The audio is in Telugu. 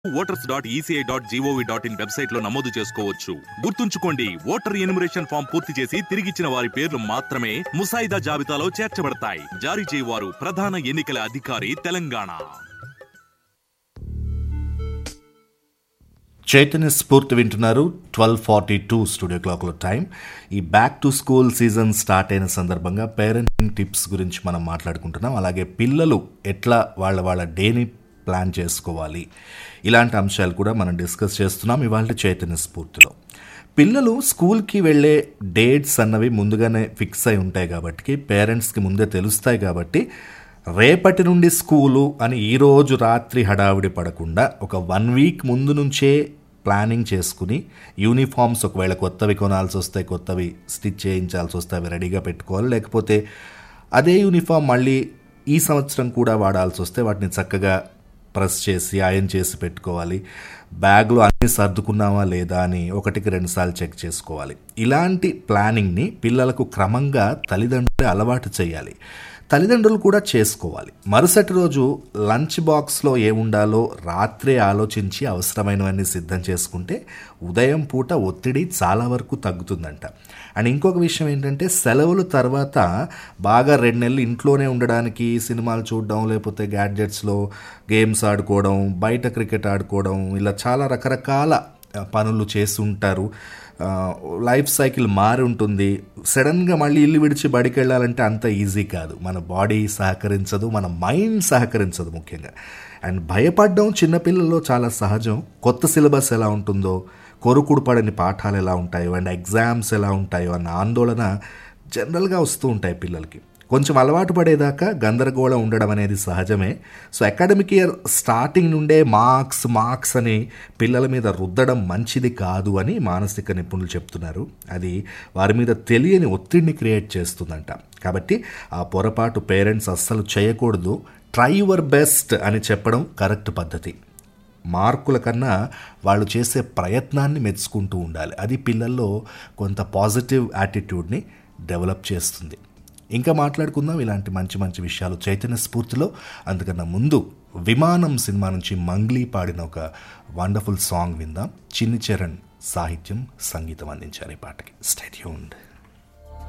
voters dot ECI dot GOV dot in website లో నమోదు చేసుకోవచ్చు గుర్తుంచుకోండి ఓటర్ ఎన్యుమరేషన్ ఫామ్ పూర్తి చేసి తిరిగిచ్చిన వారి పేర్లు మాత్రమే ముసాయిదా జాబితాలో చేర్చబడతాయి జారీ చేయవారు ప్రధాన ఎన్నికల అధికారి తెలంగాణ చైతన్య స్ఫూర్తి వింటున్నారు ట్వెల్వ్ ఫార్టీ టూ స్టూడియో క్లాక్లో టైం ఈ back to school season start అయిన సందర్భంగా పేరెంటింగ్ టిప్స్ గురించి మనం మాట్లాడుకుంటున్నాం అలాగే పిల్లలు ఎట్లా వాళ్ళ వాళ్ళ డేని ప్లాన్ చేసుకోవాలి ఇలాంటి అంశాలు కూడా మనం డిస్కస్ చేస్తున్నాం ఇవాళ చైతన్య స్ఫూర్తిలో పిల్లలు స్కూల్కి వెళ్ళే డేట్స్ అన్నవి ముందుగానే ఫిక్స్ అయి ఉంటాయి కాబట్టి పేరెంట్స్కి ముందే తెలుస్తాయి కాబట్టి రేపటి నుండి స్కూలు అని ఈరోజు రాత్రి హడావిడి పడకుండా ఒక వన్ వీక్ ముందు నుంచే ప్లానింగ్ చేసుకుని యూనిఫామ్స్ ఒకవేళ కొత్తవి కొనాల్సి వస్తే కొత్తవి స్టిచ్ చేయించాల్సి వస్తే అవి రెడీగా పెట్టుకోవాలి లేకపోతే అదే యూనిఫామ్ మళ్ళీ ఈ సంవత్సరం కూడా వాడాల్సి వస్తే వాటిని చక్కగా ప్రెస్ చేసి ఐరన్ చేసి పెట్టుకోవాలి బ్యాగ్లో అన్నీ సర్దుకున్నావా లేదా అని ఒకటికి రెండుసార్లు చెక్ చేసుకోవాలి ఇలాంటి ప్లానింగ్ని పిల్లలకు క్రమంగా తల్లిదండ్రులే అలవాటు చేయాలి తల్లిదండ్రులు కూడా చేసుకోవాలి మరుసటి రోజు లంచ్ బాక్స్లో ఏముండాలో రాత్రే ఆలోచించి అవసరమైనవన్నీ సిద్ధం చేసుకుంటే ఉదయం పూట ఒత్తిడి చాలా వరకు తగ్గుతుందంట అండ్ ఇంకొక విషయం ఏంటంటే సెలవుల తర్వాత బాగా రెండు నెలలు ఇంట్లోనే ఉండడానికి సినిమాలు చూడడం లేకపోతే గ్యాడ్జెట్స్లో గేమ్స్ ఆడుకోవడం బయట క్రికెట్ ఆడుకోవడం ఇలా చాలా రకరకాల పనులు చేస్తుంటారు ఆ, లైఫ్ సైకిల్ మారి ఉంటుంది సడన్గా మళ్ళీ ఇల్లు విడిచి బడికి వెళ్ళాలంటే అంత ఈజీ కాదు మన బాడీ సహకరించదు మన మైండ్ సహకరించదు ముఖ్యంగా అండ్ భయపడడం చిన్నపిల్లల్లో చాలా సహజం కొత్త సిలబస్ ఎలా ఉంటుందో కొరుకుడు పడని పాఠాలు ఎలా ఉంటాయో అండ్ ఎగ్జామ్స్ ఎలా ఉంటాయో అన్న ఆందోళన జనరల్గా వస్తూ ఉంటాయి పిల్లలకి కొంచెం అలవాటు పడేదాకా గందరగోళం ఉండడం అనేది సహజమే సో అకాడమిక్ ఇయర్ స్టార్టింగ్ నుండే మార్క్స్ మార్క్స్ అని పిల్లల మీద రుద్దడం మంచిది కాదు అని మానసిక నిపుణులు చెప్తున్నారు అది వారి మీద తెలియని ఒత్తిడిని క్రియేట్ చేస్తుందంట కాబట్టి ఆ పొరపాటు పేరెంట్స్ అస్సలు చేయకూడదు ట్రై యువర్ బెస్ట్ అని చెప్పడం కరెక్ట్ పద్ధతి మార్కుల కన్నా వాళ్ళు చేసే ప్రయత్నాన్ని మెచ్చుకుంటూ ఉండాలి అది పిల్లల్లో కొంత పాజిటివ్ యాటిట్యూడ్ని డెవలప్ చేస్తుంది ఇంకా మాట్లాడుకుందాం ఇలాంటి మంచి మంచి విషయాలు చైతన్య స్ఫూర్తిలో అందుకన్నా ముందు విమానం సినిమా నుంచి మంగ్లీ పాడిన ఒక వండర్ఫుల్ సాంగ్ విందాం చిన్ని చరణ్ సాహిత్యం సంగీతం అందించారు ఈ పాటకి స్టేట్యూన్డ్